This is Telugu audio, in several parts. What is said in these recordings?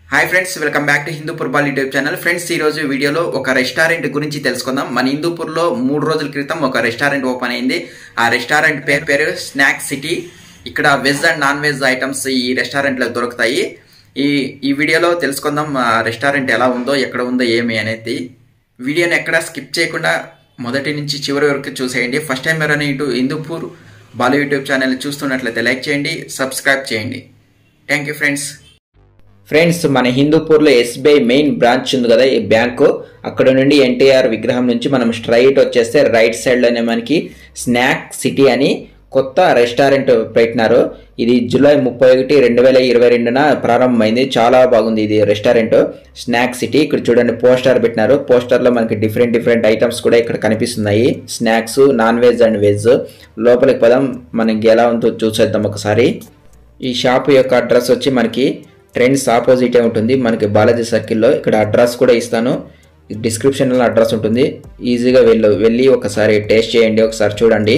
hi friends welcome back to Hindupur Bal YouTube channel friends ఈ రోజు వీడియోలో ఒక రెస్టారెంట్ గురించి తెలుసుకుందాం మన హిందూపూర్లో మూడు రోజుల క్రితం ఒక రెస్టారెంట్ ఓపెన్ అయింది ఆ రెస్టారెంట్ పేరు పేరు స్నాక్ సిటీ ఇక్కడ veg and non veg items ఈ రెస్టారెంట్లో దొరుకుతాయి ఈ ఈ వీడియోలో తెలుసుకుందాం ఆ రెస్టారెంట్ ఎలా ఉందో ఎక్కడ ఉందో ఏమి అనేది వీడియోని ఎక్కడ స్కిప్ చేయకుండా మొదటి నుంచి చివరి వరకు చూసేయండి ఫస్ట్ టైం ఎవరైనా ఇటు హిందూపూర్ బాలు యూట్యూబ్ ఛానల్ చూస్తున్నట్లయితే లైక్ చేయండి సబ్స్క్రైబ్ చేయండి థ్యాంక్ యూ ఫ్రెండ్స్ ఫ్రెండ్స్ మన హిందూపూర్లో ఎస్బీఐ మెయిన్ బ్రాంచ్ ఉంది కదా ఈ బ్యాంకు అక్కడ నుండి ఎన్టీఆర్ విగ్రహం నుంచి మనం స్ట్రైట్ వచ్చేస్తే రైట్ సైడ్లోనే మనకి స్నాక్ సిటీ అని కొత్త రెస్టారెంట్ పెట్టినారు ఇది జూలై ముప్పై ఒకటి రెండు వేల ఇరవై రెండున ప్రారంభమైంది చాలా బాగుంది ఇది రెస్టారెంట్ స్నాక్ సిటీ ఇక్కడ చూడండి పోస్టర్ పెట్టినారు పోస్టర్లో మనకి డిఫరెంట్ డిఫరెంట్ ఐటమ్స్ కూడా ఇక్కడ కనిపిస్తున్నాయి snacks non veg and veg లోపలికి పదం మనకి ఎలా ఉందో చూసేద్దాం ఒకసారి ఈ షాప్ యొక్క అడ్రస్ వచ్చి మనకి ట్రెండ్స్ ఆపోజిటే ఉంటుంది మనకి బాలాజీ సర్కిల్లో ఇక్కడ అడ్రస్ కూడా ఇస్తాను డిస్క్రిప్షన్లో అడ్రస్ ఉంటుంది ఈజీగా వెళ్ళు వెళ్ళి ఒకసారి టేస్ట్ చేయండి ఒకసారి చూడండి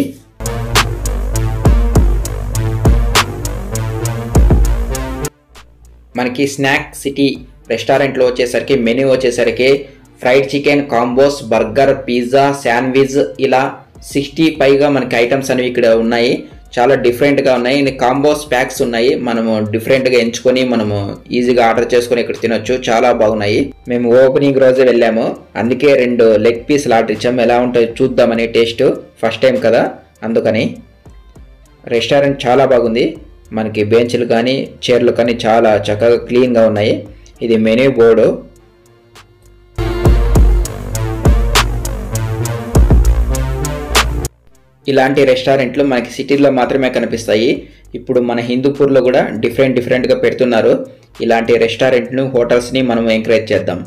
మనకి స్నాక్ సిటీ రెస్టారెంట్లో వచ్చేసరికి మెనూ వచ్చేసరికి fried chicken combos burger pizza sandwich ఇలా సిక్స్టీ పైగా మనకి ఐటమ్స్ అనేవి ఇక్కడ ఉన్నాయి చాలా డిఫరెంట్గా ఉన్నాయి ఇన్ని కాంబోస్ ప్యాక్స్ ఉన్నాయి మనము డిఫరెంట్గా ఎంచుకొని మనము ఈజీగా ఆర్డర్ చేసుకొని ఇక్కడ తినొచ్చు చాలా బాగున్నాయి మేము ఓపెనింగ్ రోజే వెళ్ళాము అందుకే రెండు లెగ్ పీస్లు ఆర్డర్ ఇచ్చాము ఎలా ఉంటుందో చూద్దామని టేస్ట్ ఫస్ట్ టైం కదా అందుకని రెస్టారెంట్ చాలా బాగుంది మనకి బెంచ్లు కానీ చైర్లు కానీ చాలా చక్కగా క్లీన్గా ఉన్నాయి ఇది మెనూ బోర్డు ఇలాంటి రెస్టారెంట్లు మనకి సిటీలో మాత్రమే కనిపిస్తాయి ఇప్పుడు మన హిందూపూర్లో కూడా డిఫరెంట్ డిఫరెంట్గా పెడుతున్నారు ఇలాంటి రెస్టారెంట్ను హోటల్స్ని మనం ఎంకరేజ్ చేద్దాం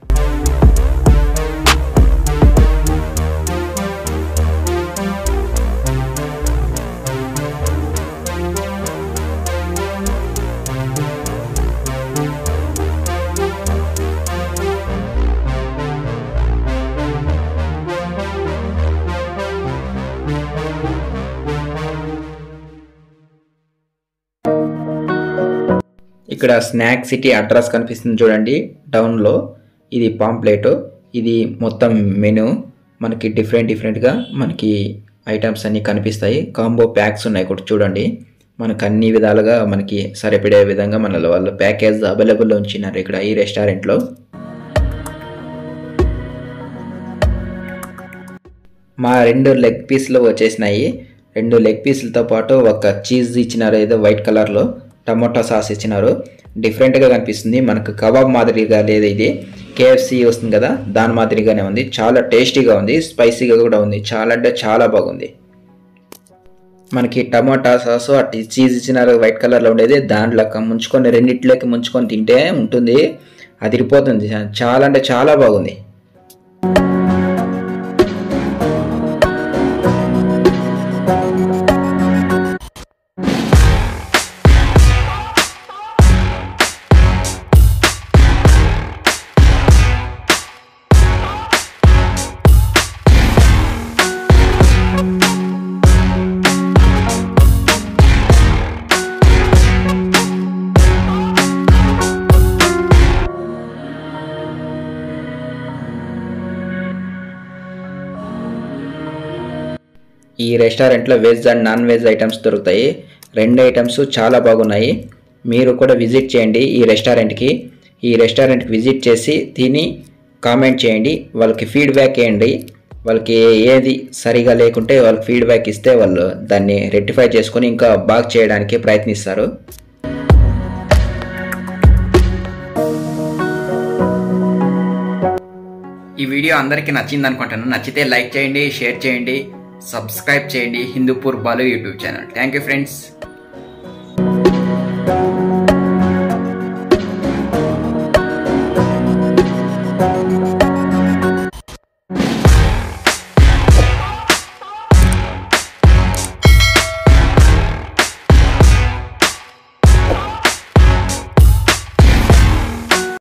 ఇక్కడ స్నాక్ సిటీ అడ్రస్ కనిపిస్తుంది చూడండి డౌన్లో ఇది పాంప్లెట్ ఇది మొత్తం మెనూ మనకి డిఫరెంట్ డిఫరెంట్గా మనకి ఐటమ్స్ అన్నీ కనిపిస్తాయి కాంబో ప్యాక్స్ ఉన్నాయి కూడా చూడండి మనకు అన్ని విధాలుగా మనకి సరిపడే విధంగా మన వాళ్ళు ప్యాకేజ్ అవైలబుల్లో ఉంచినారు ఇక్కడ ఈ రెస్టారెంట్లో మా రెండు లెగ్ పీస్లు వచ్చేసినాయి రెండు లెగ్ పీసులతో పాటు ఒక చీజ్ ఇచ్చినారు ఏదో వైట్ కలర్లో టమోటా సాస్ ఇచ్చినారు డిఫరెంట్గా కనిపిస్తుంది మనకు కబాబ్ మాదిరిగా లేదు ఇది కేఎఫ్సి వస్తుంది కదా దాని మాదిరిగానే ఉంది చాలా టేస్టీగా ఉంది స్పైసీగా కూడా ఉంది చాలా అంటే చాలా బాగుంది మనకి టమాటా సాస్ అటు చీజ్ ఇచ్చినారు వైట్ కలర్లో ఉండేది దాంట్లో ముంచుకొని రెండిట్లోకి ముంచుకొని తింటే ఉంటుంది అదిరిపోతుంది చాలా అంటే చాలా బాగుంది ఈ రెస్టారెంట్లో veg and non veg items దొరుకుతాయి రెండు ఐటమ్స్ చాలా బాగున్నాయి మీరు కూడా విజిట్ చేయండి ఈ రెస్టారెంట్కి ఈ రెస్టారెంట్కి విజిట్ చేసి తిని కామెంట్ చేయండి వాళ్ళకి ఫీడ్బ్యాక్ ఇవ్వండి వాళ్ళకి ఏది సరిగా లేకుంటే వాళ్ళకి ఫీడ్బ్యాక్ ఇస్తే వాళ్ళు దాన్ని రెక్టిఫై చేసుకొని ఇంకా బాగా చేయడానికి ప్రయత్నిస్తారు ఈ వీడియో అందరికీ నచ్చింది అనుకుంటాను నచ్చితే లైక్ చేయండి షేర్ చేయండి సబ్స్క్రైబ్ చేయండి Hindupur Balu YouTube channel thank you friends thank you